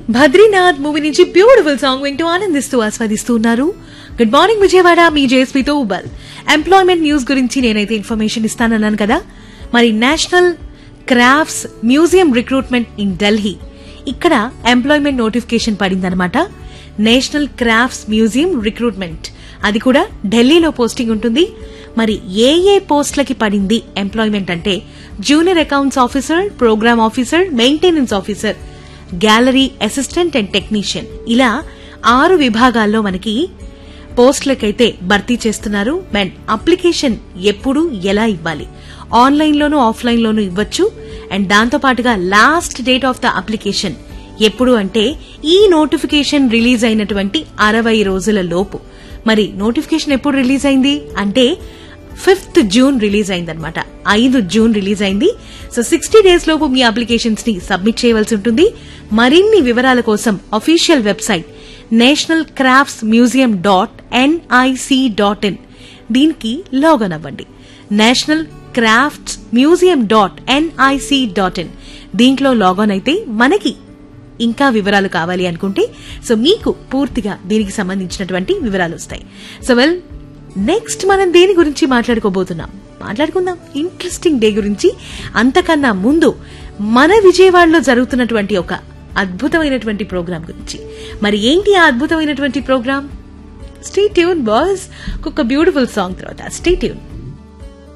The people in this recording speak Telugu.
బద్రీనాథ్ మూవీ నుంచి బ్యూటిఫుల్ సాంగ్ వింటూ ఆనందిస్తూ ఆస్వాదిస్తూ ఉన్నారు గుడ్ మార్నింగ్ విజయవాడ మీ జేఎస్పీతో ఉబల్ ఎంప్లాయ్మెంట్ న్యూస్ గురించి నేనైతే ఇన్ఫర్మేషన్ ఇస్తానన్నాను కదా మరి national crafts museum recruitment in Delhi ఇక్కడ ఎంప్లాయ్మెంట్ నోటిఫికేషన్ పడిందనమాట నేషనల్ క్రాఫ్ట్స్ మ్యూజియం రిక్రూట్మెంట్ అది కూడా ఢిల్లీలో పోస్టింగ్ ఉంటుంది మరి ఏ ఏ పోస్టులకి పడింది ఎంప్లాయ్మెంట్ అంటే junior accounts officer programme officer maintenance officer gallery assistant and technician ఇలా ఆరు విభాగాల్లో మనకి పోస్టులకైతే భర్తీ చేస్తున్నారు అండ్ అప్లికేషన్ ఎప్పుడు ఎలా ఇవ్వాలి ఆన్లైన్ లోను ఆఫ్లైన్ లోను ఇవ్వచ్చు అండ్ దాంతో పాటుగా last date of the application ఎప్పుడు అంటే ఈ నోటిఫికేషన్ రిలీజ్ అయినటువంటి అరవై రోజుల లోపు మరి నోటిఫికేషన్ ఎప్పుడు రిలీజ్ అయింది అంటే ఫిఫ్త్ జూన్ రిలీజ్ అయిందనమాట ఐదు జూన్ రిలీజ్ అయింది సో సిక్స్టీ డేస్ లోపు మీ అప్లికేషన్స్ ని సబ్మిట్ చేయవలసి ఉంటుంది మరిన్ని వివరాల కోసం official website national crafts museum dot NIC dot in దీనికి లాగిన్ అవ్వండి national crafts museum dot NIC dot in దీంట్లో లాగిన్ అయితే మనకి ఇంకా వివరాలు కావాలి అనుకుంటే సో మీకు పూర్తిగా దీనికి సంబంధించినటువంటి వివరాలు వస్తాయి సో వెల్ నెక్స్ట్ మనం దేని గురించి మాట్లాడుకోబోతున్నాం మాట్లాడుకుందాం ఇంట్రెస్టింగ్ డే గురించి అంతకన్నా ముందు మన విజయవాడలో జరుగుతున్నటువంటి ఒక అద్భుతమైనటువంటి ప్రోగ్రాం గురించి మరి ఏంటి ఆ అద్భుతమైనటువంటి ప్రోగ్రాం స్టే ట్యూన్ బాస్ ఒక బ్యూటిఫుల్ సాంగ్ తర్వాత స్టే ట్యూన్